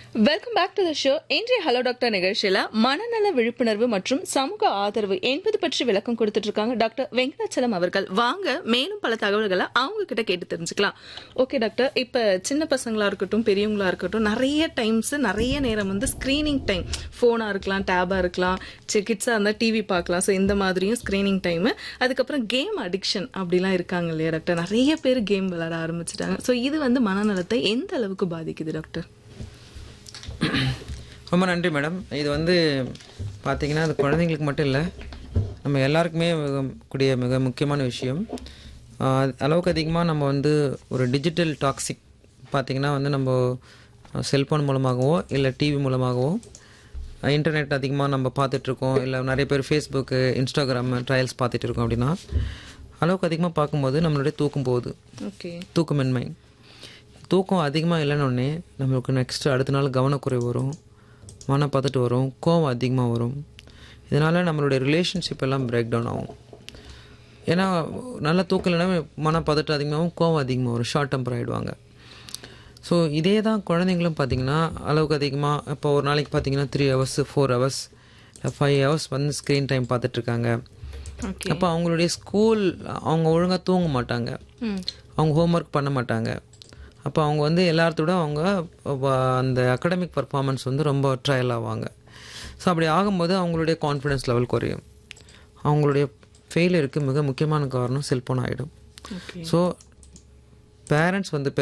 welcome back to the show இன்றைய hello doctor நிகழ்ச்சியில மனநல விழிப்புணர்வு மற்றும் சமூக ஆதரவு என்பது பற்றி விளக்கம் கொடுத்துட்டு இருக்காங்க டாக்டர் வெங்கடாச்சலம் அவர்கள் வாங்க மேலும் பல தகவல்களை அவங்க கிட்ட கேட்டு தெரிஞ்சுக்கலாம் ஓகே டாக்டர் இப்ப சின்ன பசங்களா இருக்கட்டும் பெரியவங்களா இருக்கட்டும் நிறைய டைம்ஸ் நிறைய நேரம் வந்து ஸ்கிரீனிங் டைம் போனா இருக்கலாம் டேபா இருக்கலாம் கிட்ஸா இருந்தா டிவி பார்க்கலாம் ஸோ இந்த மாதிரியும் ஸ்கிரீனிங் டைம் அதுக்கப்புறம் கேம் அடிக்ஷன் அப்படிலாம் இருக்காங்க இல்லையா டாக்டர் நிறைய பேர் கேம் விளையாட ஆரம்பிச்சிட்டாங்க ஸோ இது வந்து மனநலத்தை எந்த அளவுக்கு பாதிக்குது டாக்டர் ரொம்ப நன்றி மேடம் இது வந்து பார்த்தீங்கன்னா அது குழந்தைங்களுக்கு மட்டும் இல்லை நம்ம எல்லாருக்குமே மிக கூடிய மிக முக்கியமான விஷயம் ஆஹ் அளவுக்கு அதிகமாக நம்ம வந்து ஒரு டிஜிட்டல் டாக்ஸிக் பார்த்திங்கன்னா வந்து நம்ம செல்ஃபோன் மூலமாகவோ இல்லை டிவி மூலமாகவோ இன்டர்நெட் அதிகமாக நம்ம பார்த்துட்ருக்கோம் இல்லை நிறைய பேர் ஃபேஸ்புக்கு இன்ஸ்டாகிராம் ட்ரையல்ஸ் பார்த்துட்டு இருக்கோம் அப்படின்னா அளவுக்கு அதிகமாக பார்க்கும்போது நம்மளுடைய தூக்கம் போகுது ஓகே தூக்கமின்மை தூக்கம் அதிகமாக இல்லைன்னொடனே நம்மளுக்கு நெக்ஸ்ட்டு அடுத்த நாள் கவனக்குறைவு வரும் மனப்பதட்டு வரும் கோவம் அதிகமாக வரும் இதனால் நம்மளுடைய ரிலேஷன்ஷிப் எல்லாம் பிரேக் டவுன் ஆகும் ஏன்னா நல்ல தூக்கம் இல்லைன்னா மனப்பதட்டம் அதிகமாகவும் கோவம் அதிகமாக வரும் ஷார்ட் டெம்பர் ஆகிடுவாங்க ஸோ இதே தான் குழந்தைங்களும் பார்த்தீங்கன்னா அளவுக்கு அதிகமாக இப்போ ஒரு நாளைக்கு பார்த்தீங்கன்னா three hours four hours five hours வந்து ஸ்க்ரீன் டைம் பார்த்துட்ருக்காங்க ஓகே அப்போ அவங்களுடைய ஸ்கூல் அவங்க ஒழுங்காக தூங்க மாட்டாங்க ம் அவங்க ஹோம்ஒர்க் பண்ண மாட்டாங்க அப்போ அவங்க வந்து எல்லாத்தோட அவங்க வ- அந்த அகடமிக் பர்ஃபார்மன்ஸ் வந்து ரொம்ப ட்ரையல் ஆவாங்க ஸோ அப்படி ஆகும்போது அவங்களுடைய கான்ஃபிடன்ஸ் லெவல் குறையும் அவங்களுடைய ஃபெயிலியருக்கு மிக முக்கியமான காரணம் செல்ஃபோன் ஆகிடும் ஓகே ஸோ பேரண்ட்ஸ் வந்து